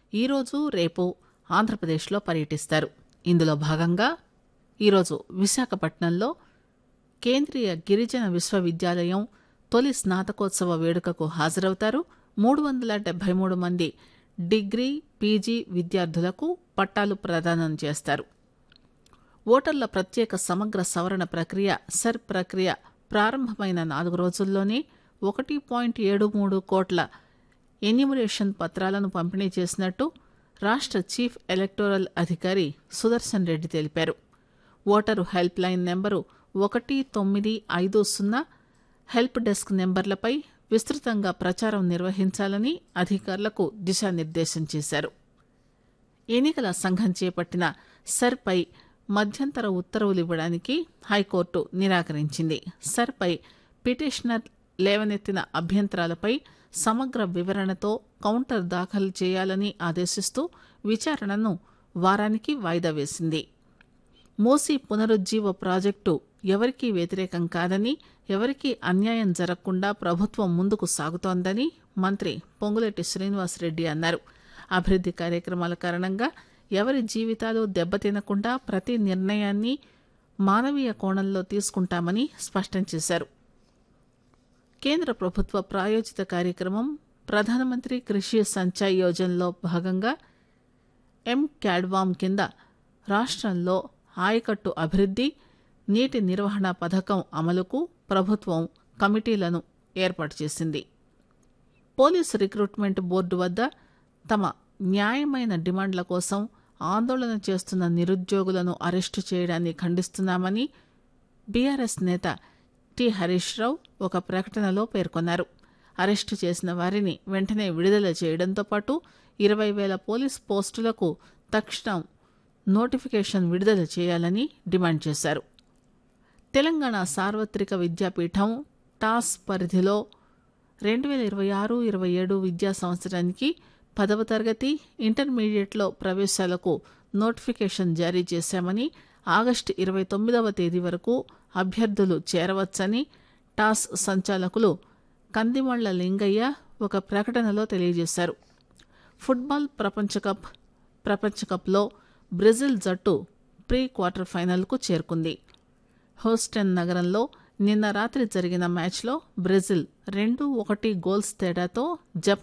ఈరోజు రేపు ఆంధ్రప్రదేశ్లో పర్యటిస్తారు ఇందులో భాగంగా ఈరోజు విశాఖపట్నంలో కేంద్రీయ గిరిజన విశ్వవిద్యాలయం తొలి స్నాతకోత్సవ వేడుకకు హాజరవుతారు మూడు వందల డెబ్బై మూడు మంది డిగ్రీ పీజీ విద్యార్థులకు పట్టాలు ప్రదానం చేస్తారు ఓటర్ల ప్రత్యేక సమగ్ర సవరణ ప్రక్రియ సర్ ప్రక్రియ ప్రారంభమైన నాలుగు రోజుల్లోనే ఒకటి పాయింట్ ఏడు మూడు కోట్ల ఎన్యూమరేషన్ పత్రాలను పంపిణీ చేసినట్టు రాష్ట్ర చీఫ్ ఎలక్టోరల్ అధికారి సుదర్శన్ రెడ్డి తెలిపారు ఓటరు హెల్ప్ లైన్ నెంబరు ఒకటి తొమ్మిది ఐదు సున్నా హెల్ప్ డెస్క్ నెంబర్లపై విస్తృతంగా ప్రచారం నిర్వహించాలని అధికారులకు దిశానిర్దేశం చేశారు ఎన్నికల సంఘం చేపట్టిన సర్పై మధ్యంతర ఉత్తర్వులు ఇవ్వడానికి హైకోర్టు నిరాకరించింది సర్పై పిటిషనర్ లేవనెత్తిన అభ్యంతరాలపై సమగ్ర వివరణతో కౌంటర్ దాఖలు చేయాలని ఆదేశిస్తూ విచారణను వారానికి వాయిదా వేసింది మూసీ పునరుజ్జీవ ప్రాజెక్టు ఎవరికీ వ్యతిరేకం కాదని ఎవరికీ అన్యాయం జరగకుండా ప్రభుత్వం ముందుకు సాగుతోందని మంత్రి పొంగులేటి శ్రీనివాసరెడ్డి అన్నారు అభివృద్ది కార్యక్రమాల కారణంగా ఎవరి జీవితాలు దెబ్బతినకుండా ప్రతి నిర్ణయాన్ని మానవీయ కోణంలో తీసుకుంటామని స్పష్టం చేశారు కేంద్ర ప్రభుత్వ ప్రాయోజిత కార్యక్రమం ప్రధానమంత్రి కృషి సంచయ్ యోజనలో భాగంగా ఎం క్యాడ్వామ్ కింద రాష్ట్రంలో ఆయకట్టు అభివృద్ది నీటి నిర్వహణ పథకం అమలుకు ప్రభుత్వం కమిటీలను ఏర్పాటు చేసింది పోలీసు రిక్రూట్మెంట్ బోర్డు వద్ద తమ న్యాయమైన డిమాండ్ల కోసం ఆందోళన చేస్తున్న నిరుద్యోగులను అరెస్టు చేయడాన్ని ఖండిస్తున్నామని బీఆర్ఎస్ నేత టి హరీష్ రావు ఒక ప్రకటనలో పేర్కొన్నారు అరెస్టు చేసిన వారిని వెంటనే విడుదల చేయడంతో పాటు ఇరవై వేల పోలీస్ పోస్టులకు తక్షణం నోటిఫికేషన్ విడుదల చేయాలని డిమాండ్ చేశారు తెలంగాణ సార్వత్రిక విద్యాపీఠం టాస్ పరిధిలో రెండు వేల ఇరవై ఆరు ఇరవై ఏడు విద్యా సంవత్సరానికి పదవ తరగతి ఇంటర్మీడియట్లో ప్రవేశాలకు నోటిఫికేషన్ జారీ చేశామని ఆగస్టు ఇరవై తొమ్మిదవ తేదీ వరకు అభ్యర్థులు చేరవచ్చని టాస్ సంచాలకులు కందిమళ్ల లింగయ్య ఒక ప్రకటనలో తెలియజేశారు ఫుట్బాల్ ప్రపంచ కప్ ప్రపంచ కప్లో బ్రెజిల్ జట్టు ప్రీ క్వార్టర్ ఫైనల్కు చేరుకుంది హోస్టన్ నగరంలో నిన్న రాత్రి జరిగిన మ్యాచ్లో బ్రెజిల్ రెండు ఒకటి గోల్స్ తేడాతో జపాన్